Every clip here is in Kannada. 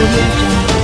audio jungle.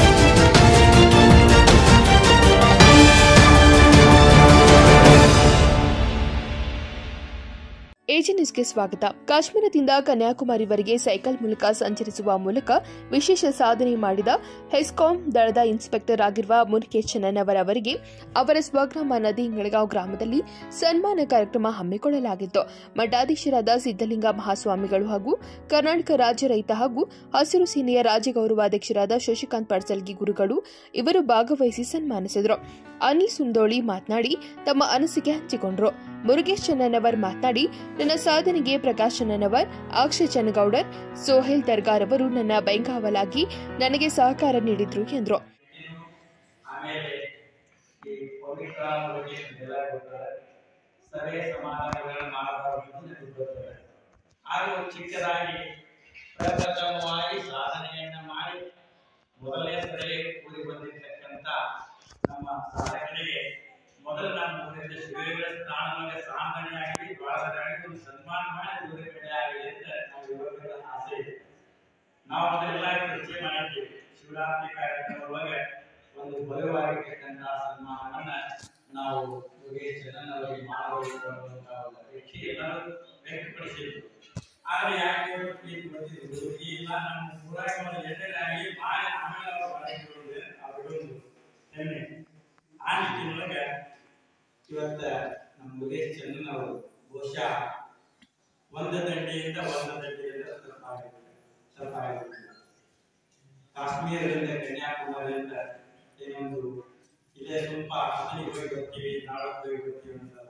ಏಜೆನ್ಸ್ಗೆ ಸ್ವಾಗತ ಕಾಶ್ಮೀರದಿಂದ ಕನ್ಯಾಕುಮಾರಿವರೆಗೆ ಸೈಕಲ್ ಮೂಲಕ ಸಂಚರಿಸುವ ಮೂಲಕ ವಿಶೇಷ ಸಾಧನೆ ಮಾಡಿದ ಹೆಸ್ಕಾಂ ದಳದ ಇನ್ಸ್ಪೆಕ್ಟರ್ ಆಗಿರುವ ಮುರುಕೇಶ್ ಚೆನ್ನಣ್ಣವರ್ ಅವರಿಗೆ ಅವರ ಸ್ವಗ್ರಾಮ ನದಿ ಇಂಗಳಗಾಂವ್ ಗ್ರಾಮದಲ್ಲಿ ಸನ್ಮಾನ ಕಾರ್ಯಕ್ರಮ ಹಮ್ಮಿಕೊಳ್ಳಲಾಗಿತ್ತು ಮಠಾಧೀಶರಾದ ಸಿದ್ದಲಿಂಗ ಮಹಾಸ್ವಾಮಿಗಳು ಹಾಗೂ ಕರ್ನಾಟಕ ರಾಜ್ಯ ರೈತ ಹಾಗೂ ಹಸಿರು ಸೇನೆಯ ರಾಜ್ಯ ಗೌರವಾಧ್ಯಕ್ಷರಾದ ಶಶಿಕಾಂತ್ ಪಡ್ಸಲ್ಗಿ ಗುರುಗಳು ಇವರು ಭಾಗವಹಿಸಿ ಸನ್ಮಾನಿಸಿದರು ಅನಿ ಸುಂದೋಳಿ ಮಾತನಾಡಿ ತಮ್ಮ ಅನಿಸಿಕೆ ಹಂಚಿಕೊಂಡರು ಮುರುಗೇಶ್ ಚೆನ್ನಣ್ಣವರ್ ಮಾತನಾಡಿ ನನ್ನ ಸಾಧನೆಗೆ ಪ್ರಕಾಶ್ ಚೆನ್ನಣ್ಣವರ್ ಅಕ್ಷಯ್ ಚನ್ನಗೌಡರ್ ಸೋಹೆಲ್ ದರ್ಗಾರ್ ಅವರು ನನ್ನ ಬೆಂಗಾವಲಾಗಿ ನನಗೆ ಸಹಕಾರ ನೀಡಿದ್ರು ಎಂದರು ಆಮೇಲೆ ಈ ಪವಿತ್ರ ಬಗ್ಗೆ ಎಲ್ಲ ಗೊತ್ತಾರೆ ಸಭೆ ಸಮಾರಂಭಗಳನ್ನು ಮಾಡಬಾರದು ಅಂತ ನನಗೆ ಗೊತ್ತದೆ ಹಾಗೂ ಚಿಕ್ಕದಾಗಿ ಪ್ರಪ್ರಥಮವಾಗಿ ಸಾಧನೆಯನ್ನ ಮಾಡಿ ಮೊದಲನೇ ಸರಿ ಕೂಡಿ ಬಂದಿರತಕ್ಕಂಥ ನಮ್ಮ ಸಾಧಕರಿಗೆ ಮೊದಲು ನಮ್ಮ ಊರಿನ ಶಿಬಿರಗಳ ಸ್ಥಾನದಲ್ಲಿ ಸಾಧನೆಯಾಗಿ ಬಳಸದಾಗಿ ಒಂದು ಸನ್ಮಾನ ಮಾಡಿ ಊರಿನ ಕಡೆ ಆಗಲಿ ಅಂತ ನಾವು ಯುವಕರ ಆಸೆ ಇದೆ ನಾವು ಅದನ್ನೆಲ್ಲ ಚರ್ಚೆ ಮಾಡಿದ್ದೀವಿ ಶಿವರಾತ್ರಿ ಕಾರ್ಯಕ್ರಮದೊಳಗೆ ಒಂದು ಬಲವಾಗಿರ್ತಕ್ಕಂಥ ಸನ್ಮಾನವನ್ನ ನಾವು ಯೋಗೇಶ್ ಅವರಿಗೆ ಮಾಡಬೇಕು ಅನ್ನುವಂಥ ಒಂದು ಅಪೇಕ್ಷೆ ಎಲ್ಲರೂ ವ್ಯಕ್ತಪಡಿಸಿದ್ರು ಆದ್ರೆ ಯಾಕೆ ಇವರು ಪ್ರೀತಿ ಬಂದಿದ್ರು ಈ ಇಲ್ಲ ನಮ್ಮ ಊರಾಗ ಒಂದು ಎಣ್ಣೆಗಾಗಿ ಮಾಡಿ ಆಮೇಲೆ ಅವರು ಮಾಡಿದ್ರು ಅವರೊಂದು ಹೆಮ್ಮೆ ಆ ನಿಟ್ಟಿನೊಳಗೆ ಇವತ್ತ ನಮ್ಮ ಯೋಗೇಶ್ ಚಂದನ್ ಅವರು ಬಹುಶಃ ಒಂದು ದಂಡೆಯಿಂದ ಒಂದು ದಂಡೆಯಿಂದ ಸ್ವಲ್ಪ ಆಗಿರುತ್ತೆ ಸ್ವಲ್ಪ ಆಗಿರುತ್ತೆ ಕಾಶ್ಮೀರದಿಂದ ಕನ್ಯಾಕುಮಾರಿಯಿಂದ ಏನೊಂದು ಇಲ್ಲೇ ಸ್ವಲ್ಪ ಹತ್ತನಿಗೆ ಹೋಗಿ ಬರ್ತೀವಿ ನಾಳೆ ಹೋಗಿ ಬರ್ತೀವಿ ಅಂತಲ್ಲ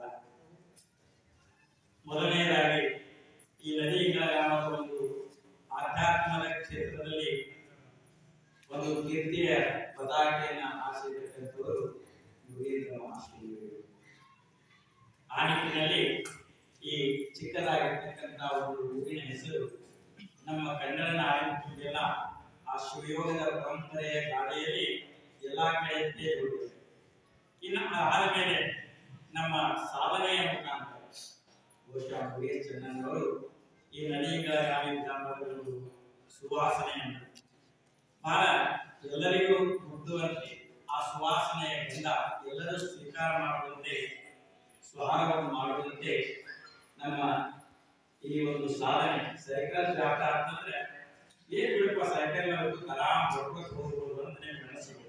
ಮೊದಲನೆಯದಾಗಿ ಈ ನದಿಗಳ ಒಂದು ಆಧ್ಯಾತ್ಮದ ಕ್ಷೇತ್ರದಲ್ಲಿ ಒಂದು ಕೀರ್ತಿಯ ಪತಾಕೆಯನ್ನ ಆಶಿರ್ತಕ್ಕಂಥವರು ಮುರುಗೇಂದ್ರ ಮಹಾಶ್ರೀಗಳು ಆ ನಿಟ್ಟಿನಲ್ಲಿ ಈ ಚಿಕ್ಕದಾಗಿರ್ತಕ್ಕಂಥ ಒಂದು ಊರಿನ ಹೆಸರು ನಮ್ಮ ಕನ್ನಡ ನಾಡಿನ ಆ ಶಿವಯೋಗದ ಪರಂಪರೆಯ ಗಾಳಿಯಲ್ಲಿ ಎಲ್ಲಾ ಕಡೆ ತೇಲಿಬಿಟ್ಟಿದೆ ಇನ್ನು ಆದಮೇಲೆ ನಮ್ಮ ಸಾಧನೆಯ ಮುಖಾಂತರ ಬಹುಶಃ ಮುರುಗೇಶ್ ಚೆನ್ನಣ್ಣವರು ಈ ನದಿಗಳ ಒಂದು ಸುವಾಸನೆಯನ್ನು ಬಹಳ ಎಲ್ಲರಿಗೂ ಮುಟ್ಟುವಂತೆ ಆ ಸುವಾಸನೆಯ ಗಂಧ ಎಲ್ಲರೂ ಸ್ವೀಕಾರ ಮಾಡುವಂತೆ ಸ್ವಹಾರವನ್ನು ಮಾಡುವಂತೆ ನಮ್ಮ ಈ ಒಂದು ಸಾಧನೆ ಸೈಕಲ್ ಜಾತ ಅಂತಂದ್ರೆ ಏನ್ ಬಿಡಪ್ಪ ಸೈಕಲ್ ಆರಾಮ್ ಹೊಡ್ಕೊಂಡು ಹೋಗ್ಬೋದು ಅಂತ ನಿಮ್ಗೆ ಮನಸ್ಸಿಗೆ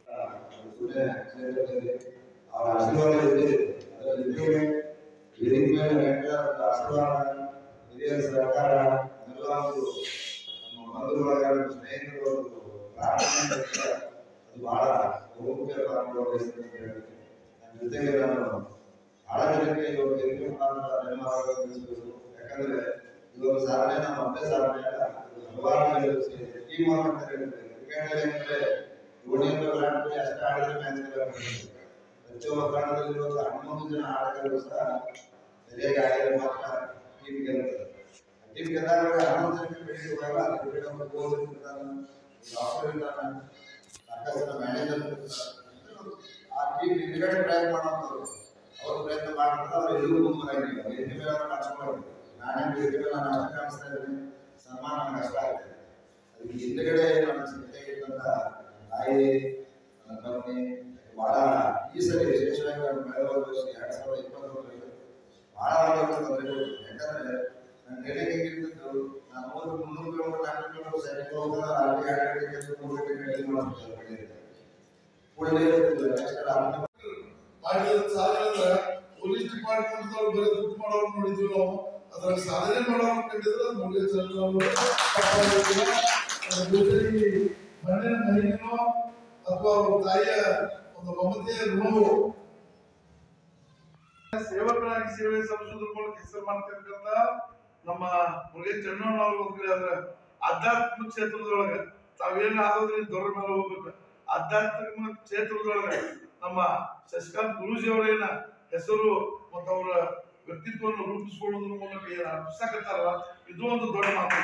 ಅವರ ಆಶೀರ್ವಾದ ಇದೆ ಅದರ ಜೊತೆಗೆ ವೇದಿಕೆ ಮೇಲೆ ವೆಂಕಟೇಶ್ವರ ಆಶೀರ್ವಾದ ಹಿರಿಯರ ಸಹಕಾರ ಎಲ್ಲ ಒಂದು ನಮ್ಮ ಬಂಧುಗಳ ಸ್ನೇಹಿತರು ಒಂದು ಪ್ರಾರ್ಥನೆ ಇರ್ತದೆ. ಅದು ಬಹಳ ಬಹುಮುಖ್ಯ ಪಾತ್ರ ವಹಿಸುತ್ತೆ ಅಂತ ಹೇಳ್ತೀನಿ. ನನ್ನ ಜೊತೆಗೆ ನಾನು ಬಹಳ ಜನಕ್ಕೆ ಈ ಒಂದು ವೇದಿಕೆ ಮುಖಾಂತರ ಧನ್ಯವಾದಗಳು ತಿಳಿಸಬೇಕು ಯಾಕಂದ್ರೆ ಇದೊಂದು ಸಾಧನೆ ನಮ್ಮ ಒಂದೇ ಸಾಧನೆ ಅಲ್ಲ ಇದು ಹಲವಾರು ಜನರು ಸೇರಿ ಟೀಮ್ ವರ್ಕ್ ಅಂತ ಹೇಳ್ತಾರೆ ಕ್ರಿಕೆಟ್ ಅಂದ್ರೆ ಧೋನಿಯನ್ನು ವಿರಾಟ್ ಅಷ್ಟೇ ಆಡಿದ್ರೆ ಮ್ಯಾಚ್ ಪ್ರತಿಯೊಬ್ಬ ಕಾರಣದಲ್ಲಿರುವ ಹನ್ನೊಂದು ಜನ ಆಟಗಾರರು ಸಹ ಸರಿಯಾಗಿ ಆಡಿದರೆ ಮಾತ್ರ ಟೀಮ್ ಗೆಲ್ಲುತ್ತದೆ ಟೀಮ್ ಗೆದ್ದಾಗ ಹನ್ನೊಂದು ಜನಕ್ಕೆ ಬೆಳೆಯುವಾಗ ಕ್ರಿಕೆಟ್ ಒಂದು ಕೋಚ್ ಇರ್ತಾನೆ ಡಾಕ್ಟರ್ ಇರ್ತಾನೆ ಸಾಕಷ್ಟು ಮ್ಯಾನೇಜರ್ ಇರ್ತಾರೆ ಆ ಟೀಮ್ ಹಿಂದ್ಗಡೆ ಪ್ರಯತ್ನ ಮಾಡುವಂಥವ್ರು ಅವರು ಪ್ರಯತ್ನ ಮಾಡ್ತಾರೆ ಅವ್ರು ಎಲ್ಲೂ ಮುಂದುವರಾಗಿಲ್ಲ ವೇದಿಕೆ ಮೇಲೆ ಅವ್ರು ಕಾಣಿಸ್ಕೊಳ್ಳೋದು ನಾನೇ ವೇದಿಕೆ ಮೇಲೆ ನಾನು ಅಷ್ಟೇ ಕಾಣಿಸ್ತಾ ಇದ್ದೀನಿ ಸನ್ಮಾನ ನನಗೆ ಅಷ್ಟ ಆಗ್ತದೆ ಅದಕ್ಕೆ ಹಿಂದ್ಗಡೆ ನನ್ನ ಜೊತೆಗಿದ್ದಂಥ ತಾಯಿ ನನ್ನ ಪತ್ನಿ ಬಹಳ ಈ ಸರಿ ವಿಶೇಷವಾಗಿ ನಾನು ಕಳೆದ ವರ್ಷ ಎರಡ್ ಸಾವಿರದ ಇಪ್ಪತ್ತೊಂದರಲ್ಲಿ ಬಹಳ ಆರೋಗ್ಯ ತೊಂದರೆಗಳು ಯಾಕಂದ್ರೆ ನನ್ನ ಟ್ರೈನಿಂಗ್ ಹೆಂಗಿರ್ತಿತ್ತು ನಾನು ಮೂರು ಮುನ್ನೂರು ಕಿಲೋಮೀಟರ್ ನಾಲ್ಕು ಕಿಲೋಮೀಟರ್ ಸೈನಿಕ ಹೋಗೋದು ಅಲ್ಲಿ ಎರಡು ಗಂಟೆ ಮೂರು ಗಂಟೆ ಟ್ರೈನಿಂಗ್ ಮಾಡ್ತಿದ್ದಾರೆ ಕೂಡಲೇ ಇರ್ತಿಲ್ಲ ನೆಕ್ಸ್ಟ್ ಆಮೇಲೆ ಮಾಡಿದ ಸಾಧನೆ ಪೊಲೀಸ್ ಡಿಪಾರ್ಟ್ಮೆಂಟ್ ದವ್ರು ಬರೀ ದುಡ್ಡು ಮಾಡೋರು ನೋಡಿದ್ವಿ ನಾವು ಅದ್ರಾಗ ಸಾಧನೆ ಮಾಡೋರು ಕಂಡಿದ್ರೆ ಮುರುಗೇಶ್ ಚಂದ್ರ ಅವರು ತಪ್ಪಾಗಿಲ್ಲ. ಅದ್ರ ಜೊತೆಗೆ ಮಣ್ಣಿನ ಮಹಿಳೆನೋ ಅಥವಾ ಅವ್ರ ತಾಯಿಯ ಒಂದು ಮಮತೆಯ ಋಣವು ಸೇವಕರಾಗಿ ಸೇವೆ ಸಲ್ಲಿಸೋದ್ರ ಮೂಲಕ ಹೆಸರು ಮಾಡ್ತಿರ್ತಕ್ಕಂಥ ನಮ್ಮ ಮುರುಗೇಶ್ ಚನ್ನಣ್ಣ ಅವರು ಒಂದ್ ಕಡೆ ಆದ್ರೆ ಆಧ್ಯಾತ್ಮಿಕ ಕ್ಷೇತ್ರದೊಳಗೆ ತಾವೇನು ಆಗೋದ್ರಿಂದ ದೊಡ್ಡ ಮೇಲೆ ಹೋಗ್ಬೇಕು ಆಧ್ಯಾತ್ಮಿಕ ಕ್ಷೇತ್ರದೊಳಗೆ ನಮ್ಮ ಶಶಿಕಾಂತ್ ಗುರೂಜಿ ಅವರೇನ ಹೆಸರು ಮತ್ತು ಅವರ ವ್ಯಕ್ತಿತ್ವವನ್ನು ರೂಪಿಸಿಕೊಳ್ಳೋದ್ರ ಮೂಲಕ ಏನು ಅರ್ಪಿಸಕತ್ತಾರಲ್ಲ ಇದು ಒಂದು ದೊಡ್ಡ ಮಾತು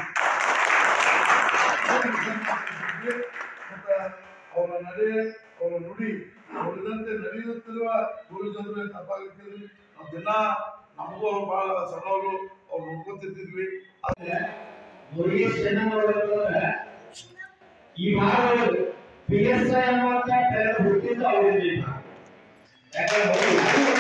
ಮತ್ತೆ ಅವರ ನಡೆ ಅವರ ನುಡಿ ನುಡಿದಂತೆ ನಡೆಯುತ್ತಿರುವ ಗುರುಜನರು ತಪ್ಪಾಗಿರ್ತೀವಿ ನಾವು ದಿನ ನಮಗೂ ಅವ್ರು ಬಹಳ ಸಣ್ಣವರು ಅವ್ರು ನೋಡ್ಕೊತಿರ್ತಿದ್ವಿ ಮುರುಗೇಶ್ ಚೆನ್ನಮ್ಮನವರ ಈ ಭಾಗದಲ್ಲಿ ಪಿ ಎಸ್ ಐ ಅನ್ನುವಂತ ಪೆನ್ ಹುಟ್ಟಿದ್ದು ಅವರಿಂದ ಈ ಭಾಗ ಯಾಕಂದ್ರೆ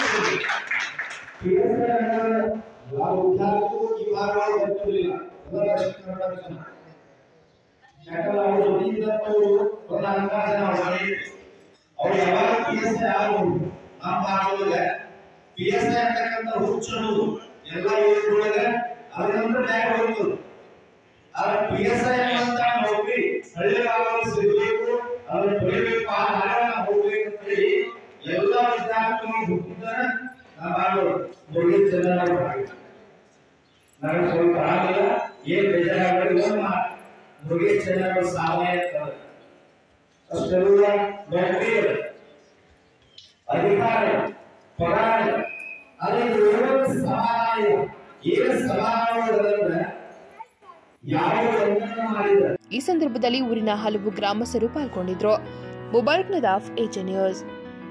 ಪಿ ಎಸ್ ಐ ಅನ್ನೋದು ಯಾವ ವಿದ್ಯಾರ್ಥಿಗೂ ಈ ಭಾಗಗಳು ಗೊತ್ತಿರಲಿಲ್ಲ ಎಲ್ಲ ದಕ್ಷಿಣ ಕನ್ನಡ ಜನ ಯಾಕಂದ್ರೆ ಅವ್ರ ಜೊತೆಗಿದ್ದಂಥವ್ರು ಒಂದು ಅಂದಾಜು ನಾವು ಮಾಡಿದ್ವಿ ಅವ್ರು ಯಾವಾಗ ಪಿ ಎಸ್ ಐ ಆಗೋದು ನಮ್ಮ ಭಾಗದೊಳಗೆ ಪಿ ಎಸ್ ಐ ಅಂತಕ್ಕಂಥ ಹುಚ್ಚು ಅನ್ನೋದು ಎಲ್ಲ ಊರುಗಳಿಗೆ ಅದ್ರ ನಂತರ ನ್ಯಾಯ ಹೋಗ್ತದೆ ಆದ್ರೆ ಪಿ ಎಸ್ ಐ ಅನ್ನುವಂತ ನೌಕರಿ ಹಳ್ಳಿ ಭಾಗದಲ್ಲಿ ಸಿಗಬೇಕು ಅದನ್ನ ಪಡಿಬೇಕು ಆ ನಾಳೆ ಹೋಗ್ಬೇಕು ಅಂತ ಹೇಳಿ ಎಲ್ಲ ವಿದ್ಯಾರ್ಥಿಗಳು ಹುಟ್ಟಿದ್ದಾರೆ ನಮ್ಮ ಭಾಗಗಳು ಮುರುಗಿ ಜನರ ನನಗೆ ಸ್ವಲ್ಪ ಆಗಿಲ್ಲ ಏನ್ ಬೇಜಾರಾಗಲಿ ಮುರುಗಿ ಜನರ ಸಾಧನೆ ಇರ್ತದೆ ಅಷ್ಟೆಲ್ಲ ನೌಕರಿ ಅಧಿಕಾರ ಪಗಾರ ಅದೇ ಏನು ಸಮಾನ ಏನು ಸಮಾನ ಯಾವ ಬಂಧನ ಮಾಡಿದ ಈ ಸಂದರ್ಭದಲ್ಲಿ ಊರಿನ ಹಲವು ಗ್ರಾಮಸ್ಥರು ಪಾಲ್ಗೊಂಡಿದ್ರು Mubarak Nadaf A J news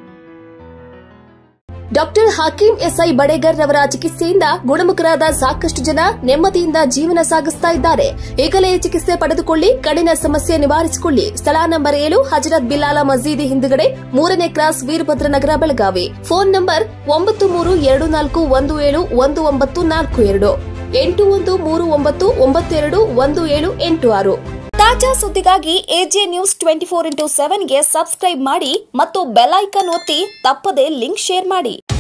doctor Hakeem S I Badegar ರವರ ಚಿಕಿತ್ಸೆಯಿಂದ ಗುಣಮುಖರಾದ ಸಾಕಷ್ಟು ಜನ ನೆಮ್ಮದಿಯಿಂದ ಜೀವನ ಸಾಗಿಸ್ತಾ ಇದ್ದಾರೆ ಈಗಲೇ ಚಿಕಿತ್ಸೆ ಪಡೆದುಕೊಳ್ಳಿ ಕಣ್ಣಿನ ಸಮಸ್ಯೆ ನಿವಾರಿಸಿಕೊಳ್ಳಿ ಸ್ಥಳ ನಂಬರ್ ಏಳು ಹಜರತ್ ಬಿಲಾಲ ಮಸೀದಿ ಹಿಂದುಗಡೆ ಮೂರನೇ cross Veerabhadra Nagar Belagavi phone number ಒಂಬತ್ತು ಮೂರು ಎರಡು ನಾಲ್ಕು ಒಂದು ಏಳು ಒಂದು ಒಂಬತ್ತು ನಾಲ್ಕು ಎರಡು ಎಂಟು ಒಂದು ಮೂರು ಒಂಬತ್ತು ಒಂಬತ್ತೆರಡು ಒಂದು ಏಳು ಎಂಟು ಆರು ತಾಜಾ ಸುದ್ದಿಗಾಗಿ A J news twenty four into ಸೆವೆನ್ಗೆ ಸಬ್ಸ್ಕ್ರೈಬ್ ಮಾಡಿ ಮತ್ತು ಬೆಲ್ ಐಕಾನ್ ಒತ್ತಿ ತಪ್ಪದೇ ಲಿಂಕ್ ಶೇರ್ ಮಾಡಿ